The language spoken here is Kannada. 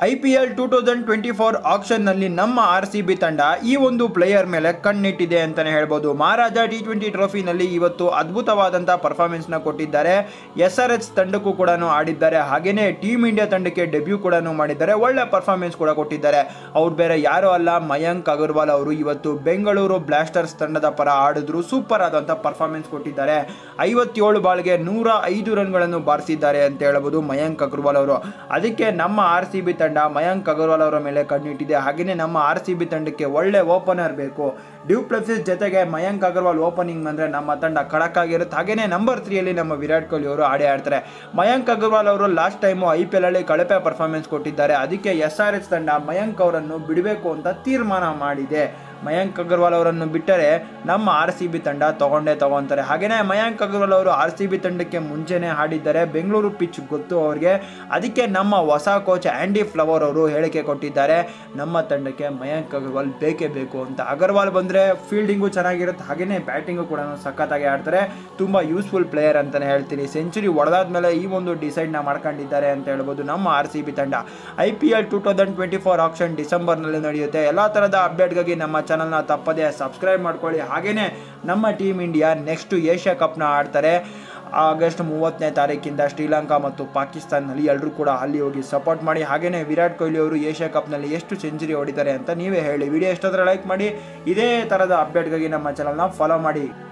I P L two thousand twenty four ಆಕ್ಷನ್ನಲ್ಲಿ ನಮ್ಮ ಆರ್ ಸಿ ಬಿ ತಂಡ ಈ ಒಂದು ಪ್ಲೇಯರ್ ಮೇಲೆ ಕಣ್ಣಿಟ್ಟಿದೆ ಅಂತಲೇ ಹೇಳ್ಬೋದು ಮಹಾರಾಜ ಟಿ ಟ್ವೆಂಟಿ ಟ್ರೋಫಿನಲ್ಲಿ ಇವತ್ತು ಅದ್ಭುತವಾದಂಥ ಪರ್ಫಾರ್ಮೆನ್ಸ್ನ ಕೊಟ್ಟಿದ್ದಾರೆ ಎಸ್ ಆರ್ ಎಚ್ ತಂಡಕ್ಕೂ ಕೂಡ ಆಡಿದ್ದಾರೆ ಹಾಗೆಯೇ ಟೀಮ್ ಇಂಡಿಯಾ ತಂಡಕ್ಕೆ ಡೆಬ್ಯೂ ಕೂಡ ಮಾಡಿದ್ದಾರೆ ಒಳ್ಳೆ ಪರ್ಫಾರ್ಮೆನ್ಸ್ ಕೂಡ ಕೊಟ್ಟಿದ್ದಾರೆ ಅವ್ರು ಬೇರೆ ಯಾರೂ ಅಲ್ಲ ಮಯಾಂಕ್ ಅಗರ್ವಾಲ್ ಅವರು ಇವತ್ತು ಬೆಂಗಳೂರು ಬ್ಲಾಸ್ಟರ್ಸ್ ತಂಡದ ಪರ ಆಡಿದ್ರು ಸೂಪರ್ ಆದಂಥ ಪರ್ಫಾರ್ಮೆನ್ಸ್ ಕೊಟ್ಟಿದ್ದಾರೆ ಐವತ್ತೇಳು ಬಾಲ್ಗೆ ನೂರ ಐದು ರನ್ಗಳನ್ನು ಬಾರಿಸಿದ್ದಾರೆ ಅಂತ ಹೇಳ್ಬೋದು ಮಯಾಂಕ್ ಅಗರ್ವಾಲ್ ಅವರು ಅದಕ್ಕೆ ನಮ್ಮ ಆರ್ ಸಿ ಬಿ ತಂಡ ಮಯಾಂಕ್ ಅಗರ್ವಾಲ್ ಅವರ ಮೇಲೆ ಕಣ್ಣಿಟ್ಟಿದೆ ಹಾಗೆಯೇ ನಮ್ಮ ಆರ್ ಸಿ ಬಿ ತಂಡಕ್ಕೆ ಒಳ್ಳೆ ಓಪನರ್ ಬೇಕು ಡ್ಯೂಪ್ಲೆಕ್ಸಿಸ್ ಜೊತೆಗೆ ಮಯಾಂಕ್ ಅಗರ್ವಾಲ್ ಓಪನಿಂಗ್ ಬಂದರೆ ನಮ್ಮ ತಂಡ ಖಡಕ್ ಆಗಿರುತ್ತೆ ಹಾಗೆಯೇ ನಂಬರ್ ತ್ರೀಯಲ್ಲಿ ನಮ್ಮ ವಿರಾಟ್ ಕೊಹ್ಲಿ ಅವರು ಆಡೇ ಆಡ್ತಾರೆ ಮಯಾಂಕ್ ಅಗರ್ವಾಲ್ ಅವರು last time I P L ಅಲ್ಲಿ ಕಳಪೆ ಪರ್ಫಾರ್ಮೆನ್ಸ್ ಕೊಟ್ಟಿದ್ದಾರೆ ಅದಕ್ಕೆ ಎಸ್ ಆರ್ ಎಚ್ ತಂಡ ಮಯಾಂಕ್ ಅವರನ್ನು ಬಿಡಬೇಕು ಅಂತ ತೀರ್ಮಾನ ಮಾಡಿದೆ ಮಯಾಂಕ್ ಅಗರ್ವಾಲ್ ಅವರನ್ನು ಬಿಟ್ಟರೆ ನಮ್ಮ ಆರ್ ಸಿ ಬಿ ತಂಡ ತಗೊಂಡೇ ತಗೊಂತಾರೆ ಹಾಗೆಯೇ ಮಯಾಂಕ್ ಅಗರ್ವಾಲ್ ಅವರು ಆರ್ ಸಿ ಬಿ ತಂಡಕ್ಕೆ ಮುಂಚೆನೇ ಆಡಿದ್ದಾರೆ ಬೆಂಗಳೂರು ಪಿಚ್ ಗೊತ್ತು ಅವ್ರಿಗೆ ಅದಕ್ಕೆ ನಮ್ಮ ಹೊಸ ಕೋಚ್ ಆ್ಯಂಡಿ ಫ್ಲವರ್ ಅವರು ಹೇಳಿಕೆ ಕೊಟ್ಟಿದ್ದಾರೆ ನಮ್ಮ ತಂಡಕ್ಕೆ ಮಯಾಂಕ್ ಅಗರ್ವಾಲ್ ಬೇಕೇ ಬೇಕು ಅಂತ ಅಗರ್ವಾಲ್ ಬಂದರೆ ಫೀಲ್ಡಿಂಗು ಚೆನ್ನಾಗಿರುತ್ತೆ ಹಾಗೆಯೇ ಬ್ಯಾಟಿಂಗು ಕೂಡ ಸಖತ್ತಾಗಿ ಆಡ್ತಾರೆ ತುಂಬ ಯೂಸ್ಫುಲ್ ಪ್ಲೇಯರ್ ಅಂತಲೇ ಹೇಳ್ತೀನಿ ಸೆಂಚುರಿ ಹೊಡೆದಾದ್ಮೇಲೆ ಈ ಒಂದು ಡಿಸೈಡ್ನ ಮಾಡ್ಕೊಂಡಿದ್ದಾರೆ ಅಂತ ಹೇಳ್ಬೋದು ನಮ್ಮ ಆರ್ ಸಿ ಬಿ ತಂಡ I P L two thousand twenty four auction ಡಿಸೆಂಬರ್ನಲ್ಲಿ ನಡೆಯುತ್ತೆ ಎಲ್ಲ ಥರದ ಅಪ್ಡೇಟ್ಗಾಗಿ ನಮ್ಮ ಚಾನಲ್ನ ತಪ್ಪದೇ ಸಬ್ಸ್ಕ್ರೈಬ್ ಮಾಡ್ಕೊಳ್ಳಿ ಹಾಗೆಯೇ ನಮ್ಮ ಟೀಮ್ ಇಂಡಿಯಾ ನೆಕ್ಸ್ಟ್ ಏಷ್ಯಾ ಕಪ್ನ ಆಡ್ತಾರೆ ಆಗಸ್ಟ್ ಮೂವತ್ತನೇ ತಾರೀಕಿಂದ ಶ್ರೀಲಂಕಾ ಮತ್ತು ಪಾಕಿಸ್ತಾನಲ್ಲಿ ಎಲ್ಲರೂ ಕೂಡ ಅಲ್ಲಿ ಹೋಗಿ ಸಪೋರ್ಟ್ ಮಾಡಿ ಹಾಗೆಯೇ ವಿರಾಟ್ ಕೊಹ್ಲಿ ಅವರು ಏಷ್ಯಾ ಕಪ್ನಲ್ಲಿ ಎಷ್ಟು ಸೆಂಚುರಿ ಹೊಡಿತಾರೆ ಅಂತ ನೀವೇ ಹೇಳಿ ವಿಡಿಯೋ ಎಷ್ಟಾದ್ರೆ ಲೈಕ್ ಮಾಡಿ ಇದೇ ಥರದ ಅಪ್ಡೇಟ್ಗಾಗಿ ನಮ್ಮ ಚಾನಲ್ನ ಫಾಲೋ ಮಾಡಿ